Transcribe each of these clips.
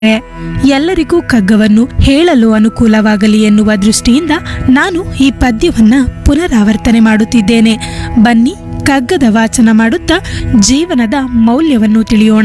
ಎಲ್ಲರಿಗೂ ಕಗ್ಗವನ್ನು ಹೇಳಲು ಅನುಕೂಲವಾಗಲಿ ಎನ್ನುವ ದೃಷ್ಟಿಯಿಂದ ನಾನು ಈ ಪದ್ಯವನ್ನ ಪುನರಾವರ್ತನೆ ಮಾಡುತ್ತಿದ್ದೇನೆ ಬನ್ನಿ ಕಗ್ಗದ ವಾಚನ ಮಾಡುತ್ತಾ ಜೀವನದ ಮೌಲ್ಯವನ್ನು ತಿಳಿಯೋಣ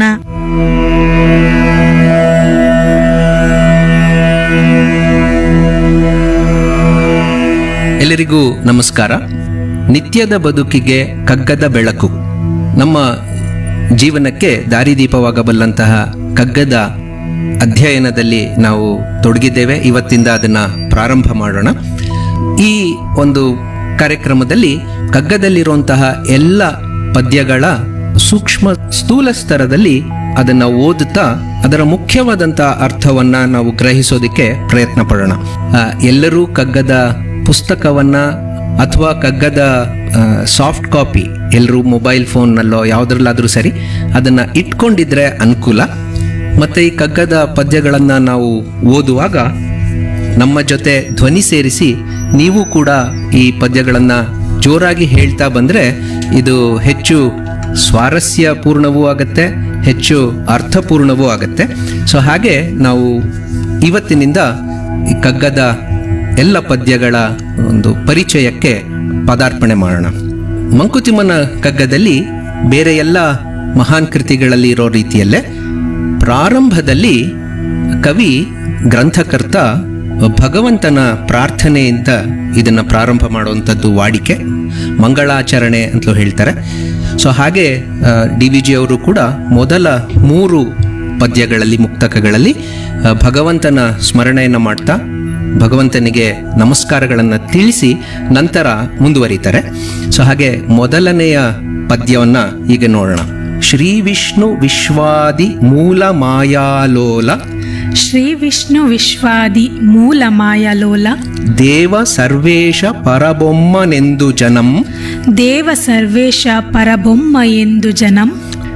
ಎಲ್ಲರಿಗೂ ನಮಸ್ಕಾರ ನಿತ್ಯದ ಬದುಕಿಗೆ ಕಗ್ಗದ ಬೆಳಕು ನಮ್ಮ ಜೀವನಕ್ಕೆ ದಾರಿದೀಪವಾಗಬಲ್ಲಂತಹ ಕಗ್ಗದ ಅಧ್ಯಯನದಲ್ಲಿ ನಾವು ತೊಡಗಿದ್ದೇವೆ ಇವತ್ತಿಂದ ಅದನ್ನ ಪ್ರಾರಂಭ ಮಾಡೋಣ ಈ ಒಂದು ಕಾರ್ಯಕ್ರಮದಲ್ಲಿ ಕಗ್ಗದಲ್ಲಿರುವಂತಹ ಎಲ್ಲ ಪದ್ಯಗಳ ಸೂಕ್ಷ್ಮ ಸ್ಥೂಲ ಸ್ತರದಲ್ಲಿ ಅದನ್ನ ಓದುತ್ತಾ ಅದರ ಮುಖ್ಯವಾದಂತಹ ಅರ್ಥವನ್ನ ನಾವು ಗ್ರಹಿಸೋದಕ್ಕೆ ಪ್ರಯತ್ನ ಪಡೋಣ ಆ, ಎಲ್ಲರೂ ಕಗ್ಗದ ಪುಸ್ತಕವನ್ನ ಅಥವಾ ಕಗ್ಗದ ಸಾಫ್ಟ್ ಕಾಪಿ ಎಲ್ಲರೂ ಮೊಬೈಲ್ ಫೋನ್ನಲ್ಲೋ ಯಾವುದ್ರಲ್ಲಾದ್ರೂ ಸರಿ ಅದನ್ನ ಇಟ್ಕೊಂಡಿದ್ರೆ ಅನುಕೂಲ ಮತ್ತೆ ಈ ಕಗ್ಗದ ಪದ್ಯಗಳನ್ನ ನಾವು ಓದುವಾಗ ನಮ್ಮ ಜೊತೆ ಧ್ವನಿ ಸೇರಿಸಿ ನೀವು ಕೂಡ ಈ ಪದ್ಯಗಳನ್ನ ಜೋರಾಗಿ ಹೇಳ್ತಾ ಬಂದ್ರೆ ಇದು ಹೆಚ್ಚು ಸ್ವಾರಸ್ಯಪೂರ್ಣವೂ ಆಗತ್ತೆ ಹೆಚ್ಚು ಅರ್ಥಪೂರ್ಣವೂ ಆಗತ್ತೆ ಸೊ ಹಾಗೆ ನಾವು ಇವತ್ತಿನಿಂದ ಈ ಕಗ್ಗದ ಎಲ್ಲ ಪದ್ಯಗಳ ಒಂದು ಪರಿಚಯಕ್ಕೆ ಪದಾರ್ಪಣೆ ಮಾಡೋಣ ಮಂಕುತಿಮ್ಮನ ಕಗ್ಗದಲ್ಲಿ ಬೇರೆ ಎಲ್ಲ ಮಹಾನ್ ಕೃತಿಗಳಲ್ಲಿ ಇರೋ ರೀತಿಯಲ್ಲೇ ಪ್ರಾರಂಭದಲ್ಲಿ ಕವಿ ಗ್ರಂಥಕರ್ತ ಭಗವಂತನ ಪ್ರಾರ್ಥನೆಯಿಂದ ಇದನ್ನ ಪ್ರಾರಂಭ ಮಾಡುವಂಥದ್ದು ವಾಡಿಕೆ ಮಂಗಳಾಚರಣೆ ಅಂತಲೂ ಹೇಳ್ತಾರೆ ಸೊ ಹಾಗೆ ಡಿ ವಿ ಜಿ ಅವರು ಕೂಡ ಮೊದಲ ಮೂರು ಪದ್ಯಗಳಲ್ಲಿ ಮುಕ್ತಕಗಳಲ್ಲಿ ಆ, ಭಗವಂತನ ಸ್ಮರಣೆಯನ್ನು ಮಾಡ್ತಾ ಭಗವಂತನಿಗೆ ನಮಸ್ಕಾರಗಳನ್ನು ತಿಳಿಸಿ ನಂತರ ಮುಂದುವರಿತಾರೆ ಸೊ ಹಾಗೆ ಮೊದಲನೆಯ ಪದ್ಯವನ್ನ ಈಗ ನೋಡೋಣ ಶ್ರೀ ವಿಷ್ಣು ವಿಶ್ವಾದಿ ಮೂಲ ಮಾಯಾಲೋಲ ಶ್ರೀ ವಿಷ್ಣು ವಿಶ್ವಾದಿ ಮೂಲ ಮಾಯಲೋಲ ದೇವ ಸರ್ವೇಶ ಪರಬೊಮ್ಮನೆಂದು ಜನಂ ದೇವ ಸರ್ವೇಶ ಪರಬೊಮ್ಮ ಎಂದು ಜನಂ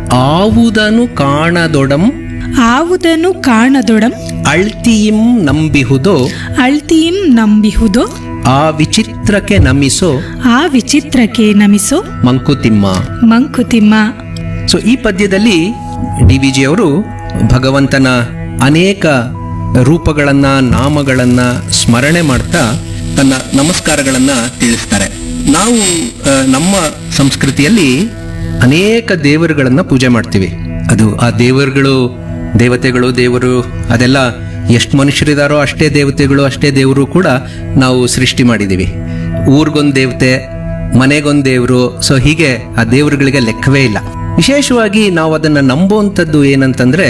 ಆವುದನು ಕಾಣದೊಡಂ ಆವುದನ್ನು ಕಾಣದೊಡಂ ಅಳ್ತಿಯಿಂ ನಂಬಿಹುದೋ ಅಳ್ತಿಯಿಂ ನಂಬಿಹುದೋ ಆ ವಿಚಿತ್ರಕ್ಕೆ ನಮಿಸೋ ಆ ವಿಚಿತ್ರಕ್ಕೆ ನಮಿಸೋ ಮಂಕುತಿಮ್ಮ ಮಂಕುತಿಮ್ಮ ಸೊ ಈ ಪದ್ಯದಲ್ಲಿ ಡಿ ವಿ ಜಿ ಅವರು ಭಗವಂತನ ಅನೇಕ ರೂಪಗಳನ್ನ ನಾಮಗಳನ್ನ ಸ್ಮರಣೆ ಮಾಡ್ತಾ ತನ್ನ ನಮಸ್ಕಾರಗಳನ್ನ ತಿಳಿಸ್ತಾರೆ ನಾವು ಆ, ನಮ್ಮ ಸಂಸ್ಕೃತಿಯಲ್ಲಿ ಅನೇಕ ದೇವರುಗಳನ್ನ ಪೂಜೆ ಮಾಡ್ತೀವಿ ಅದು ಆ ದೇವರುಗಳು ದೇವತೆಗಳು ದೇವರು ಅದೆಲ್ಲ ಎಷ್ಟು ಮನುಷ್ಯರಿದಾರೋ ಅಷ್ಟೇ ದೇವತೆಗಳು ಅಷ್ಟೇ ದೇವರು ಕೂಡ ನಾವು ಸೃಷ್ಟಿ ಮಾಡಿದ್ದೀವಿ ಊರ್ಗೊಂದು ದೇವತೆ ಮನೆಗೊಂದು ದೇವರು ಸೊ ಹೀಗೆ ಆ ದೇವರುಗಳಿಗೆ ಲೆಕ್ಕವೇ ಇಲ್ಲ ವಿಶೇಷವಾಗಿ ನಾವು ಅದನ್ನ ನಂಬುವಂಥದ್ದು ಏನಂತಂದ್ರೆ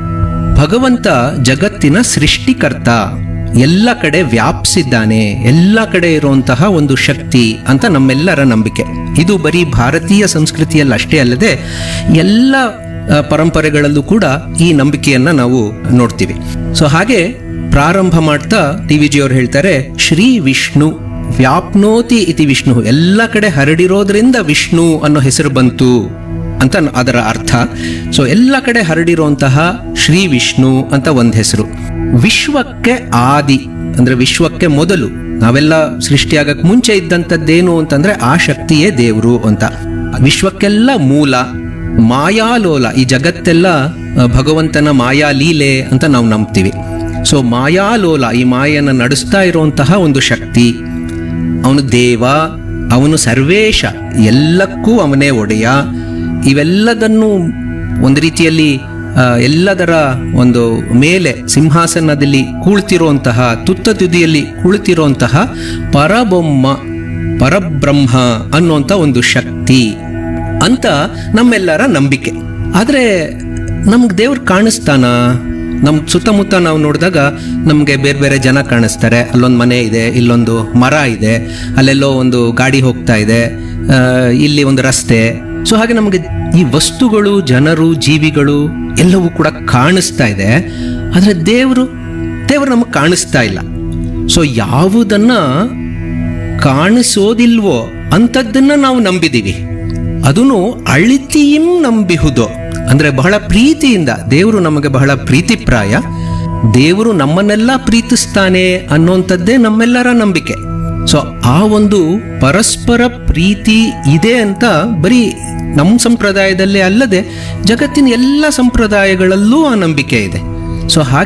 ಭಗವಂತ ಜಗತ್ತಿನ ಸೃಷ್ಟಿಕರ್ತ ಎಲ್ಲ ಕಡೆ ವ್ಯಾಪಿಸಿದ್ದಾನೆ ಎಲ್ಲ ಕಡೆ ಇರುವಂತಹ ಒಂದು ಶಕ್ತಿ ಅಂತ ನಮ್ಮೆಲ್ಲರ ನಂಬಿಕೆ ಇದು ಬರೀ ಭಾರತೀಯ ಸಂಸ್ಕೃತಿಯಲ್ಲಿ ಅಷ್ಟೇ ಅಲ್ಲದೆ ಎಲ್ಲ ಆ, ಪರಂಪರೆಗಳಲ್ಲೂ ಕೂಡ ಈ ನಂಬಿಕೆಯನ್ನ ನಾವು ನೋಡ್ತೀವಿ ಸೊ ಹಾಗೆ ಪ್ರಾರಂಭ ಮಾಡ್ತಾ ಟಿ ವಿ ಜಿ ಅವರು ಹೇಳ್ತಾರೆ ಶ್ರೀ ವಿಷ್ಣು ವ್ಯಾಪ್ನೋತಿ ಇತಿ ವಿಷ್ಣು ಎಲ್ಲ ಕಡೆ ಹರಡಿರೋದ್ರಿಂದ ವಿಷ್ಣು ಅನ್ನೋ ಹೆಸರು ಬಂತು ಅಂತ ನ- ಅದರ ಅರ್ಥ ಸೊ ಎಲ್ಲ ಕಡೆ ಹರಡಿರುವಂತಹ ಶ್ರೀ ವಿಷ್ಣು ಅಂತ ಒಂದ್ ಹೆಸರು ವಿಶ್ವಕ್ಕೆ ಆದಿ ಅಂದ್ರೆ ವಿಶ್ವಕ್ಕೆ ಮೊದಲು ನಾವೆಲ್ಲ ಸೃಷ್ಟಿಯಾಗಕ್ ಮುಂಚೆ ಇದ್ದಂಥದ್ದೇನು ಅಂತಂದ್ರೆ ಆ ಶಕ್ತಿಯೇ ದೇವರು ಅಂತ ವಿಶ್ವಕ್ಕೆಲ್ಲ ಮೂಲ ಮಾಯಾಲೋಲ ಈ ಜಗತ್ತೆಲ್ಲ ಆ, ಭಗವಂತನ ಮಾಯಾ ಲೀಲೆ ಅಂತ ನಾವು ನಂಬ್ತೀವಿ ಸೊ ಮಾಯಾಲೋಲ ಈ ಮಾಯನ ನಡೆಸ್ತಾ ಇರುವಂತಹ ಒಂದು ಶಕ್ತಿ ಅವನು ದೇವ ಅವನು ಸರ್ವೇಶ ಎಲ್ಲಕ್ಕೂ ಅವನೇ ಒಡೆಯ ಇವೆಲ್ಲದನ್ನು ಒಂದು ರೀತಿಯಲ್ಲಿ ಆ, ಎಲ್ಲದರ ಒಂದು ಮೇಲೆ ಸಿಂಹಾಸನದಲ್ಲಿ ಕುಳಿತಿರುವಂತಹ ತುತ್ತ ತುದಿಯಲ್ಲಿ ಕುಳಿತಿರುವಂತಹ ಪರಬೊಮ್ಮ ಪರಬ್ರಹ್ಮ ಅನ್ನುವಂಥ ಒಂದು ಶಕ್ತಿ ಅಂತ ನಮ್ಮೆಲ್ಲರ ನಂಬಿಕೆ ಆದ್ರೆ ನಮ್ಗೆ ದೇವ್ರು ಕಾಣಿಸ್ತಾನ ನಮ್ ಸುತ್ತಮುತ್ತ ನಾವು ನೋಡಿದಾಗ ನಮಗೆ ಬೇರೆ ಬೇರೆ ಜನ ಕಾಣಿಸ್ತಾರೆ ಅಲ್ಲೊಂದು ಮನೆ ಇದೆ ಇಲ್ಲೊಂದು ಮರ ಇದೆ ಅಲ್ಲೆಲ್ಲೋ ಒಂದು ಗಾಡಿ ಹೋಗ್ತಾ ಇದೆ ಆ, ಇಲ್ಲಿ ಒಂದು ರಸ್ತೆ ಸೊ ಹಾಗೆ ನಮಗೆ ಈ ವಸ್ತುಗಳು ಜನರು ಜೀವಿಗಳು ಎಲ್ಲವೂ ಕೂಡ ಕಾಣಿಸ್ತಾ ಇದೆ ಆದ್ರೆ ದೇವರು ದೇವರು ನಮಗೆ ಕಾಣಿಸ್ತಾ ಇಲ್ಲ ಸೊ ಯಾವುದನ್ನ ಕಾಣಿಸೋದಿಲ್ವೋ ಅಂಥದ್ದನ್ನ ನಾವು ನಂಬಿದೀವಿ ಅದನ್ನು ಅಳಿತಿಯಂ ನಂಬಿಹುದು ಅಂದ್ರೆ ಬಹಳ ಪ್ರೀತಿಯಿಂದ ದೇವರು ನಮಗೆ ಬಹಳ ಪ್ರೀತಿಪ್ರಾಯ ದೇವರು ನಮ್ಮನ್ನೆಲ್ಲ ಪ್ರೀತಿಸ್ತಾನೆ ಅನ್ನೋಂಥದ್ದೇ ನಮ್ಮೆಲ್ಲರ ನಂಬಿಕೆ ಸೊ ಆ ಒಂದು ಪರಸ್ಪರ ಪ್ರೀತಿ ಇದೆ ಅಂತ ಬರೀ ನಮ್ಮ ಸಂಪ್ರದಾಯದಲ್ಲೇ ಅಲ್ಲದೆ ಜಗತ್ತಿನ ಎಲ್ಲ ಸಂಪ್ರದಾಯಗಳಲ್ಲೂ ಆ ನಂಬಿಕೆ ಇದೆ ಸೊ ಹಾಗೆ